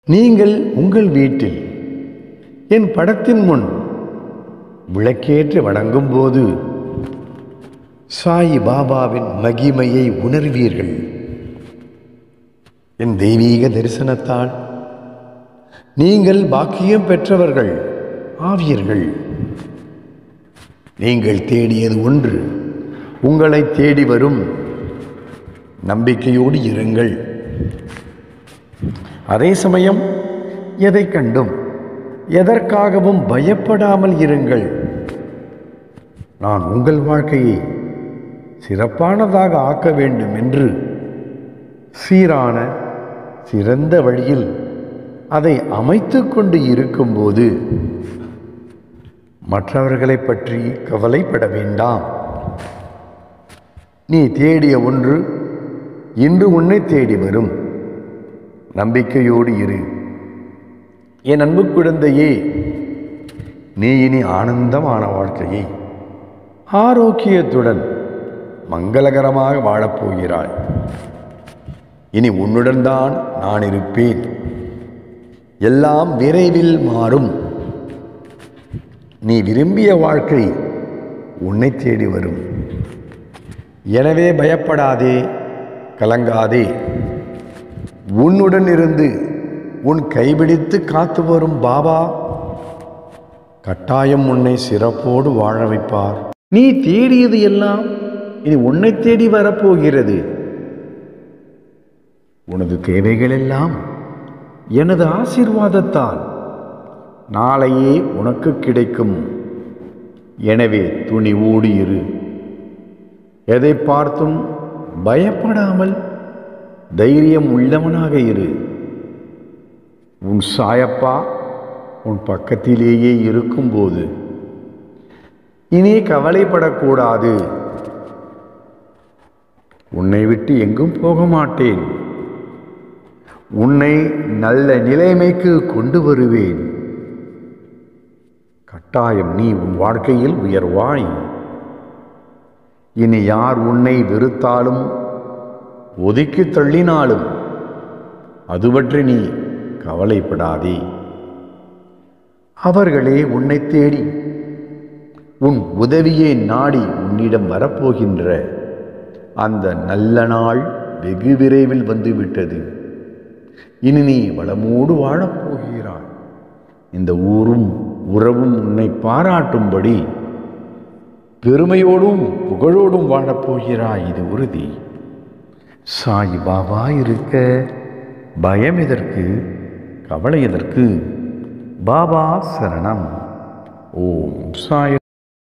நீங்கள் உங்கள் வீட்டில் என் படத்தின் முன் விளக்கேற்றி வணங்கும்போது சாய் பாபாவின் மகிமையை உணர்வீர்கள் என் தெய்வீக தரிசனத்தால் நீங்கள் பாக்கியம் பெற்றவர்கள் ஆவியர்கள் நீங்கள் தேடியது ஒன்று உங்களை தேடி வரும் நம்பிக்கையோடு இருங்கள் அதே சமயம் எதை கண்டும் எதற்காகவும் பயப்படாமல் இருங்கள் நான் உங்கள் வாழ்க்கையை சிறப்பானதாக ஆக்க வேண்டும் என்று சீரான சிறந்த வழியில் அதை அமைத்து கொண்டு இருக்கும்போது மற்றவர்களை பற்றி கவலைப்பட வேண்டாம் நீ தேடிய ஒன்று இன்று உன்னை தேடி வரும் நம்பிக்கையோடு இரு என் அன்பு குழந்தையே நீ இனி ஆனந்தமான வாழ்க்கையை ஆரோக்கியத்துடன் மங்களகரமாக வாழப்போகிறாய் இனி உன்னுடன் தான் நான் இருப்பேன் எல்லாம் விரைவில் மாறும் நீ விரும்பிய வாழ்க்கை உன்னை தேடி வரும் எனவே பயப்படாதே கலங்காதே உன்னுடன் இருந்து உன் கைபிடித்து காத்து வரும் பாபா கட்டாயம் உன்னை சிறப்போடு வாழ வைப்பார் நீ தேடியது எல்லாம் இனி உன்னை தேடி வரப்போகிறது உனது தேவைகள் எல்லாம் எனது ஆசீர்வாதத்தால் நாளையே உனக்கு கிடைக்கும் எனவே துணிவோடு இரு எதை பார்த்தும் பயப்படாமல் தைரியம் உள்ளவனாக இரு உன் சாயப்பா உன் பக்கத்திலேயே இருக்கும்போது இனி கவலைப்படக்கூடாது உன்னை விட்டு எங்கும் போக மாட்டேன் உன்னை நல்ல நிலைமைக்கு கொண்டு வருவேன் கட்டாயம் நீ உன் வாழ்க்கையில் உயர்வாய் இனி யார் உன்னை வெறுத்தாலும் ஒதுக்கி தள்ளினாலும் அது பற்றி நீ கவலைப்படாதே அவர்களே உன்னை தேடி உன் உதவியை நாடி உன்னிடம் வரப்போகின்ற அந்த நல்ல நாள் வெகு விரைவில் வந்துவிட்டது இனி நீ வளமோடு வாழப்போகிறாய் இந்த ஊரும் உறவும் உன்னை பாராட்டும்படி பெருமையோடும் புகழோடும் வாழப்போகிறாய் இது உறுதி சாய் பாபா இருக்க பயம் எதற்கு கவலை எதற்கு பாபா சரணம் ஓம் சாய்